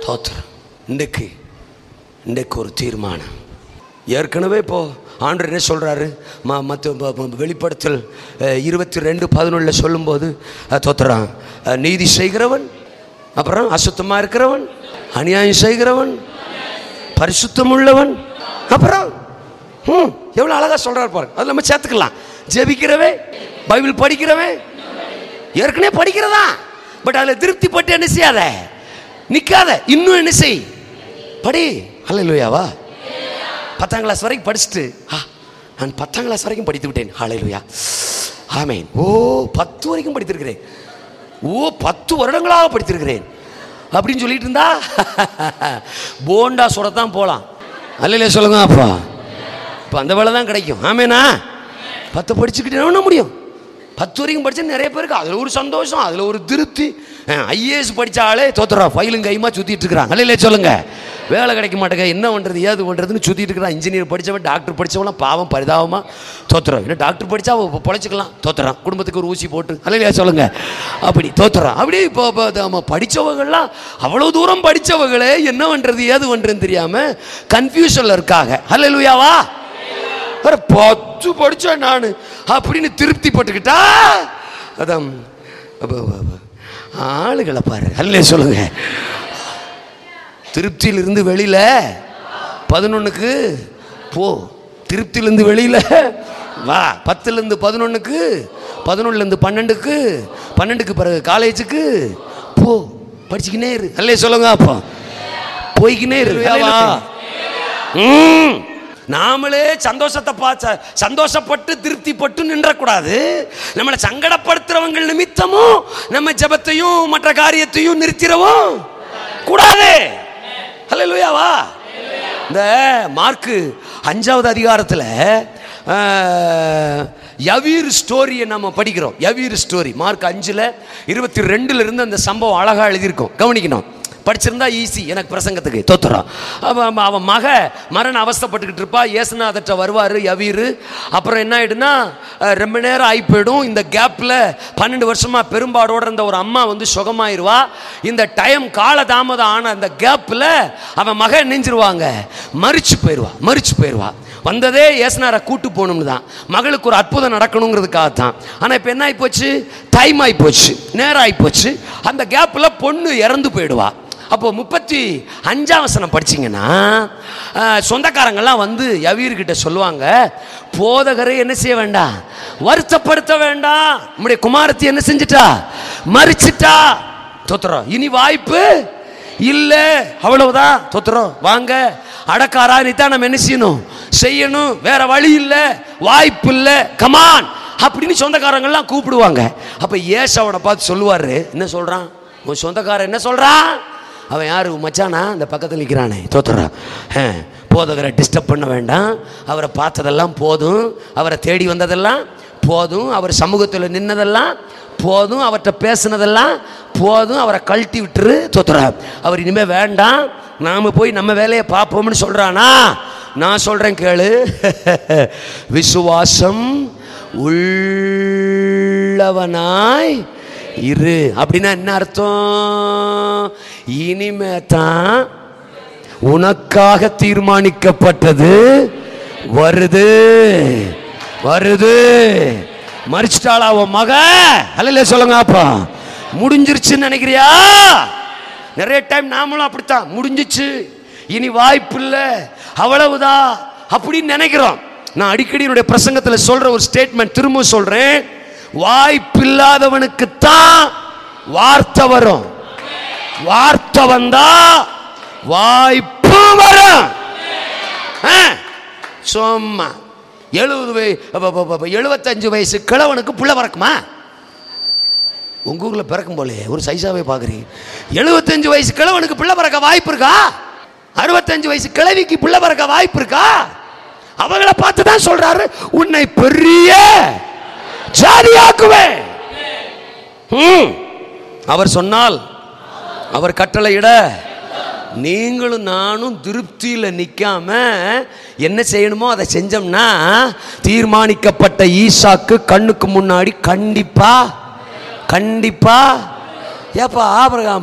தோத்திரம் இன்றைக்கு இன்றைக்கு ஒரு தீர்மானம் ஏற்கனவே இப்போ ஆண்டவர் என்ன சொல்கிறாரு ம மற்ற ப- ப- வெளிப்படுத்தல் அஹ், இருபத்தி ரெண்டு பதினொன்றில் சொல்லும்போது அஹ், தோத்துறான் அஹ், நீதி செய்கிறவன் அப்புறம் அசுத்தமாக இருக்கிறவன் அநியாயம் செய்கிறவன் பரிசுத்தம் உள்ளவன் அப்புறம் ம் எவ்வளோ அழகாக சொல்கிறார் பாருங்க அது நம்ம சேர்த்துக்கலாம் ஜெபிக்கிறவே பைபிள் படிக்கிறவே ஏற்கனவே படிக்கிறதா பட் அதில் திருப்தி பட்டு என்ன செய்யாத நிற்காத இன்னும் என்ன செய் படி ஹalleluyaவா பத்தாம் கிளாஸ் வரைக்கும் படிச்சுட்டு ஆ நான் பத்தாம் கிளாஸ் வரைக்கும் படித்து விட்டேன் ஹalleluya ஆமென் ஓ பத்து வரைக்கும் படித்திருக்கிறேன் ஓ பத்து வருடங்களாக படித்திருக்கிறேன் அப்படின்னு சொல்லிட்டு இருந்தா போண்டா சுடத்தான் போகலாம் அல்லையில சொல்லுங்க அப்பா இப்போ அந்த வேலை தான் கிடைக்கும் ஆமேனா பத்து படிச்சுக்கிட்டு என்ன பண்ண முடியும் பத்து வரைக்கும் படிச்சா நிறைய பேருக்கு அதில் ஒரு சந்தோஷம் அதில் ஒரு திருப்தி ஐஏஎஸ் படித்த ஆளே தோத்துறா ஃபைலும் கைமா சுற்றிட்டு இருக்கிறான் அல்லையில சொல்லுங்க வேலை கிடைக்க மாட்டேங்க என்ன பண்ணுறது ஏது பண்ணுறதுன்னு சுற்றிட்டு இருக்கிறான் இன்ஜினியர் படித்தவன் டாக்டர் படித்தவங்களாம் பாவம் பரிதாபமாக தோத்துறான் இல்லை டாக்டர் படித்தா அவ பொழைச்சிக்கலாம் தோத்துறான் குடும்பத்துக்கு ஒரு ஊசி போட்டு அல்லையா சொல்லுங்க அப்படி தோத்துறான் அப்படி இப்போ இப்போ நம்ம படித்தவங்கள்லாம் அவ்வளோ தூரம் படித்தவங்களே என்ன பண்ணுறது ஏது பண்ணுறதுன்னு தெரியாமல் கன்ஃபியூஷனில் இருக்காங்க அல்லையாவா அட பத்து படித்தேன் நான் அப்படின்னு திருப்தி பட்டுக்கிட்டா அதான் அப்ப, அப்ப, அப்ப. ஆளுகளை பாரு அல்லே சொல்லுங்க திருப்தியிலிருந்து வெளியில பதினொன்றுக்கு போ திருப்தியிலிருந்து வெளியில வா பத்துலேருந்து பதினொன்றுக்கு பதினொன்றுலேருந்து பன்னெண்டுக்கு பன்னெண்டுக்கு பிறகு காலேஜுக்கு போ படிச்சுக்கினே இரு அல்லே சொல்லுங்க அப்போ போய்க்கினே இரு அல்லேலூயா. ம். நாமளே சந்தோஷத்தை பார்த்த சந்தோஷப்பட்டு திருப்திப்பட்டு நின்றக்கூடாது நம்மளை சங்கடப்படுத்துறவங்க நிமித்தமும் நம்ம ஜெபத்தையும் மற்ற காரியத்தையும் நிறுத்திடவும் கூடாது ஹalleluyaவா இந்த மார்க்கு அஞ்சாவது அதிகாரத்தில் யவீர் ஸ்டோரியை நம்ம படிக்கிறோம் யவீர் ஸ்டோரி மார்க் அஞ்சில் இருபத்தி ரெண்டுல இருந்து அந்த சம்பவம் அழகாக எழுதியிருக்கோம் கவனிக்கணும் படிச்சிருந்தா ஈஸி எனக்கு பிரசங்கத்துக்கு தோத்துறான் அவன் அவன் மக மரண அவஸ்தைப்பட்டுக்கிட்டு இருப்பா ஏசுநாதற்ற வருவார் யவீர் அப்புறம் என்ன ஆயிடுனா அஹ், ரொம்ப நேரம் ஆகி போயிடும் இந்த கேப்பில் பன்னெண்டு வருஷமா பெரும்பாடோட இருந்த ஒரு அம்மா வந்து சுகமாயிருவா இந்த டைம் காலதாமதம் ஆன அந்த கேப்பில் அவன் மக நெஞ்சிருவாங்க மறிச்சு போயிடுவா மறிச்சு போயிடுவா வந்ததே ஏசுனாரை கூட்டு போகணும்னு தான் மகளுக்கு ஒரு அற்புதம் நடக்கணுங்கிறதுக்காக தான் ஆனால் இப்போ என்ன ஆகிப்போச்சு டைம் ஆகிப்போச்சு நேரம் ஆகிப்போச்சு அந்த கேப்பில் பொண்ணு இறந்து போயிடுவா அப்போ முப்பத்தி அஞ்சாம் வசனம் படிச்சீங்கன்னா அஹ், சொந்தக்காரங்கெல்லாம் வந்து யவீர்கிட்ட சொல்லுவாங்க போதகரை என்ன செய்ய வேண்டாம் வருத்தப்படுத்த வேண்டாம் நம்முடைய குமாரத்தி என்ன செஞ்சிட்டா மறிச்சிட்டா தோத்துறோம் இனி வாய்ப்பு இல்ல அவ்வளவுதான் தோத்துறோம் வாங்க அடக்காரா நீ தான் நம்ம என்ன செய்யணும் செய்யணும் வேற வழி இல்ல வாய்ப்பு இல்ல கமான் அப்படின்னு சொந்தக்காரங்கெல்லாம் கூப்பிடுவாங்க அப்ப ஏசாவோட பார்த்து சொல்லுவாரு என்ன சொல்றான் உன் சொந்தக்காரன் என்ன சொல்றான் அவன் யாரு உன் மச்சானா இந்த பக்கத்தில் நிற்கிறானே தோத்துறான் போதகரை டிஸ்டர்ப் பண்ண வேண்டாம் அவரை பார்த்ததெல்லாம் போதும் அவரை தேடி வந்ததெல்லாம் போதும் அவர் சமூகத்தில் நின்னதெல்லாம் போதும் அவர்கிட்ட பேசுனதெல்லாம் போதும் அவரை கழட்டி விட்டுரு தோத்துறா அவர் இனிமே வேண்டாம் நாம போய் நம்ம வேலையை பார்ப்போம்னு சொல்றானா நான் சொல்றேன் கேளு விசுவாசம் உள்ளவனாய் இரு அப்படின்னா என்ன அர்த்தம் இனிமே தான் உனக்காக தீர்மானிக்கப்பட்டது வருது வருது மறிச்சிட்டாளா உன் மக அல்ல சொல்லுங்க அப்பா முடிஞ்சிருச்சுன்னு நினைக்கிறியா நிறைய டைம் நாமளும் அப்படித்தான் முடிஞ்சிச்சு இனி வாய்ப்பு இல்லை அவ்வளவுதான் அப்படின்னு நினைக்கிறோம் நான் அடிக்கடி என்னுடைய பிரசங்கத்தில் சொல்ற ஒரு ஸ்டேட்மெண்ட் திரும்ப சொல்றேன் வாய்ப்பில்லாதவனுக்கு தான் வார்த்தை வரும் வார்த்தை வந்தா வாய்ப்பு வரும் ஆ, சும்மா எழுபது வய அப்ப, அப்ப, அப்ப, எழுபத்தஞ்சு வயசு கிழவனுக்கு புள்ள பிறக்குமா உங்க ஊர்ல பிறக்கும் போலே ஒரு சைஸாவே பாக்குறீங்க எழுபத்தஞ்சு வயசு கிழவனுக்கு பிள்ளை பிறக்க வாய்ப்பு இருக்கா அறுபத்தஞ்சு வயசு கிழவிக்கு பிள்ளை பிறக்க வாய்ப்பு இருக்கா அவங்கள பார்த்து தான் சொல்றாரு உன்னை பெரிய ஜாதியாக்குவேன் ம். அவர் சொன்னால் அவர் கட்டளையிட நீங்களும் நானும் திருப்தியில் நிற்காம என்ன செய்யணுமோ அதை செஞ்சோம்னா தீர்மானிக்கப்பட்ட ஈசாக்கு கண்ணுக்கு முன்னாடி கண்டிப்பா கண்டிப்பா ஏப்பா ஆபிரகாம்